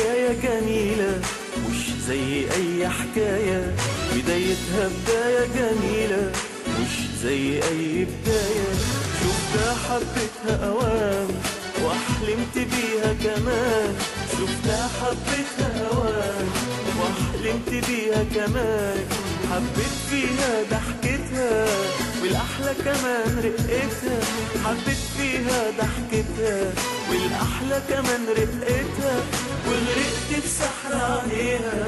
حكاية جميلة مش زي أي حكاية بدايتها بداية جميلة مش زي أي بداية شفتها حبيتها أوام وأحلمت بيها كمان شفتها حبيتها أوام وأحلمت بيها كمان حبيت فيها ضحكتها والأحلى كمان رقتها حبيت فيها ضحكتها والأحلى كمان رقتها وغرقت في سحر عينيها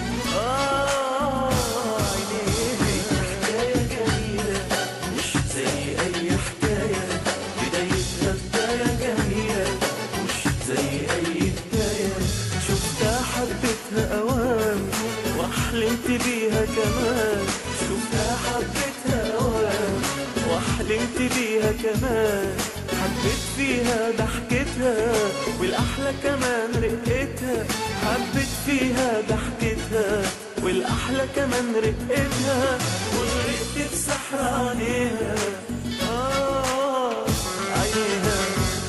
آه عينيها حكاية جميلة مش زي أي حكاية بدايتها بداية جميلة مش زي أي بداية شفتها حبيتها أوام وأحلمت بيها كمان شفتها حبيتها أوام وأحلمت بيها كمان حبيت فيها ضحكتها والأحلى كمان رقتها حبيت فيها ضحكتها والأحلى كمان رقتها وغرقت في سحر عينيها آه عينيها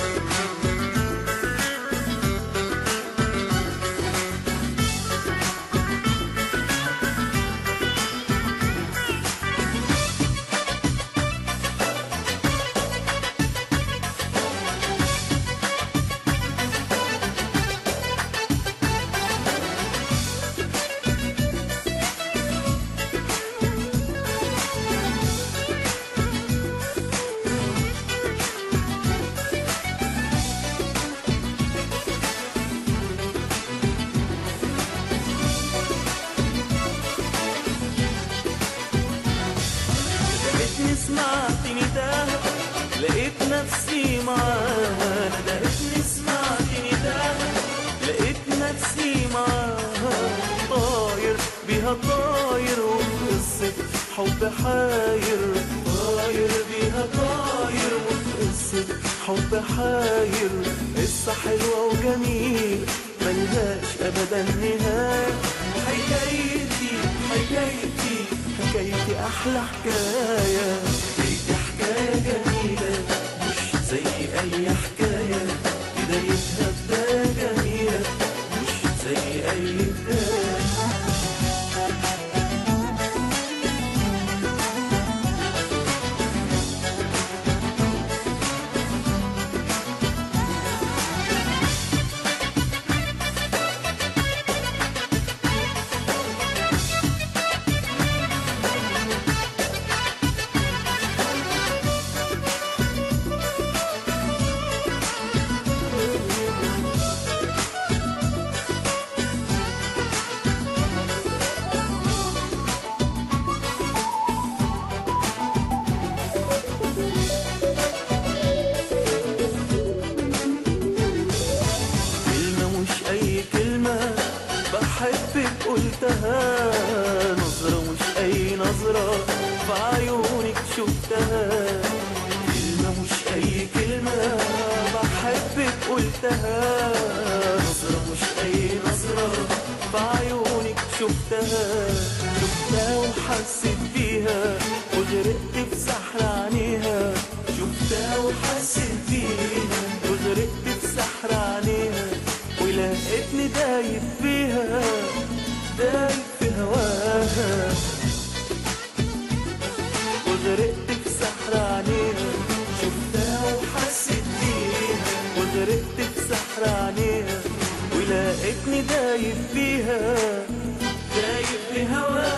لقيتني سمعت نداها لقيت نفسي معاها لقيتني سمعت نداها لقيت نفسي معاها طاير بيها طاير وقصة حب حاير طاير بيها طاير وقصة حب حاير قصة حلوة وجميلة ملهاش أبدا نهاية حكايتي حكايتي حكايتي أحلى حكاية حكايتي حكاية جميلة مش زي أي حكاية بدايتها بداية جميلة مش زي أي بداية كلمة مش أي كلمة بحبك قلتها نظرة مش أي نظرة في عيونك شفتها كلمة مش أي كلمة بحبك قلتها نظرة مش أي نظرة في عيونك شفتها شفتها وحسيت بيها وغرقت في سحر عينيها شفتها وحسيت بيها وغرقت في سحر عينيها ولقيتني دايب فيها دايب في هواها وغرقت في سحر عينيها شفتها وحسيت بيها وغرقت في سحر عينيها ولقيتني دايب فيها دايب في هواها